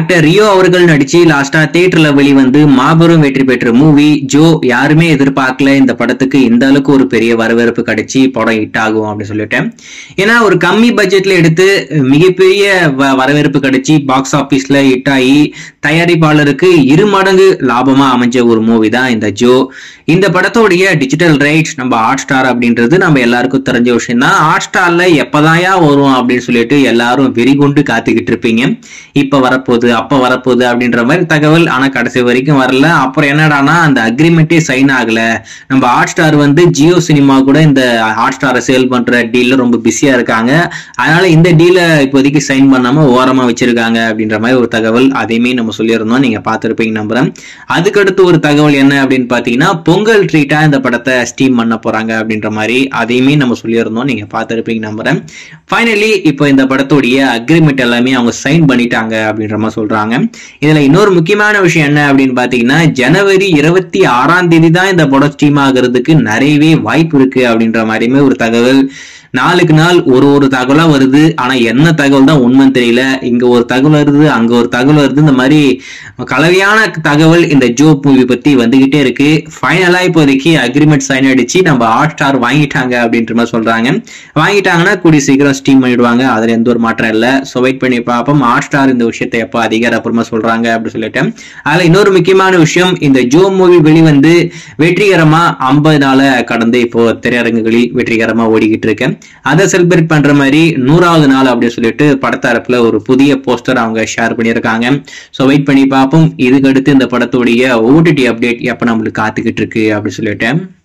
actor Rio அவர்கள் நடிச்சு லாஸ்டா தியேட்டர்ல வெளிவந்து மாபெரும் வெற்றி பெற்ற மூவி ஜோ யாருமே எதிர்பார்க்கல இந்த படத்துக்கு இந்த அளவுக்கு ஒரு பெரிய வரவேற்பு கிடைச்சி படம் ஹிட் ஆகும் அப்படின்னு சொல்லிட்டேன் ஏன்னா ஒரு கம்மி பட்ஜெட்ல எடுத்து மிகப்பெரிய வ- வரவேற்பு கிடைச்சி பாக்ஸ் ஆபீஸ்ல ஹிட் ஆகி தயாரிப்பாளருக்கு இரு மடங்கு லாபமா அமைஞ்ச ஒரு மூவி தான் இந்த ஜோ இந்த படத்தோடைய டிஜிட்டல் ரைட்ஸ் நம்ம ஹாட் ஸ்டார் அப்படின்றது நம்ம எல்லாருக்கும் தெரிஞ்ச விஷயம் தான் ஹாட் ஸ்டார்ல எப்பதாயா வரும் அப்படின்னு சொல்லிட்டு எல்லாரும் வெறிகொண்டு காத்துக்கிட்டு இருப்பீங்க இப்ப வரப்போகுது அப்ப வரப்போகுது அப்படின்ற மாதிரி தகவல் ஆனா கடைசி வரைக்கும் வரல அப்புறம் என்னடானா அந்த அக்ரிமெண்ட்டே சைன் ஆகல நம்ம ஹாட் ஸ்டார் வந்து ஜியோ சினிமா கூட இந்த ஹாட் ஸ்டாரை சேல் பண்ற டீல்ல ரொம்ப பிஸியா இருக்காங்க அதனால இந்த டீல இப்போதைக்கு சைன் பண்ணாம ஓரமா வச்சிருக்காங்க அப்படின்ற மாதிரி ஒரு தகவல் அதையுமே நம்ம சொல்லியிருந்தோம் நீங்க பார்த்திருப்பீங்க நம்புறேன் அதுக்கடுத்து ஒரு தகவல் என்ன அப்படின்னு பாத்தீங்கன்னா பொங்கல் ட்ரீட்டா இந்த படத்தை ஸ்டீம் பண்ண போறாங்க அப்படின்ற மாதிரி அதையுமே நம்ம சொல்லியிருந்தோம் நீங்க பார்த்திருப்பீங்க நம்புறேன் ஃபைனலி இப்போ இந்த படத்துடைய அக்ரிமெண்ட் எல்லாமே அவங்க சைன் பண்ணிட்டாங்க அப்படின்ற மாதிரி சொல்றாங்க இதுல இன்னொரு முக்கியமான விஷயம் என்ன அப்படின்னு பாத்தீங்கன்னா ஜனவரி இருபத்தி ஆறாம் தேதி தான் இந்த படம் ஸ்டீம் ஆகுறதுக்கு நிறையவே வாய்ப்பு இருக்கு அப்படின்ற மாதிரியுமே ஒரு தகவல் நாளுக்கு நாள் ஒரு ஒரு தகவலா வருது ஆனா என்ன தகவல் தான் உண்மைன்னு தெரியல இங்க ஒரு தகவல் வருது அங்க ஒரு தகவல் வருது இந்த மாதிரி கலவையான தகவல் இந்த ஜோ மூவி பத்தி வந்துகிட்டே இருக்கு ஃபைனலா இப்போதைக்கு அக்ரிமெண்ட் சைன் அடிச்சு நம்ம ஹாட் ஸ்டார் வாங்கிட்டாங்க அப்படின்ற மாதிரி சொல்றாங்க வாங்கிட்டாங்கன்னா கூடிய சீக்கிரம் ஸ்டீம் பண்ணிடுவாங்க அதுல எந்த ஒரு மாற்றம் இல்ல ஸோ வெயிட் பண்ணி பார்ப்போம் ஹாட் ஸ்டார் இந்த விஷயத்தை எப்போ அதிகாரப்பூர்வமா சொல்றாங்க அப்படின்னு சொல்லிட்டு அதுல இன்னொரு முக்கியமான விஷயம் இந்த ஜோ மூவி வெளிவந்து வெற்றிகரமா ஐம்பது நாளை கடந்து இப்போ திரையரங்குகளில் வெற்றிகரமா ஓடிக்கிட்டு இருக்கு அதை செலிப்ரேட் பண்ற மாதிரி நூறாவது நாள் அப்படின்னு சொல்லிட்டு படத்தரப்புல ஒரு புதிய போஸ்டர் அவங்க ஷேர் பண்ணியிருக்காங்க ஸோ வெயிட் பண்ணி பார்ப்போம் இதுக்கு அடுத்து இந்த படத்துடைய ஓடிடி அப்டேட் எப்போ நம்மளுக்கு காத்துக்கிட்டு இருக்கு அப்படின்னு சொல்லிட்டு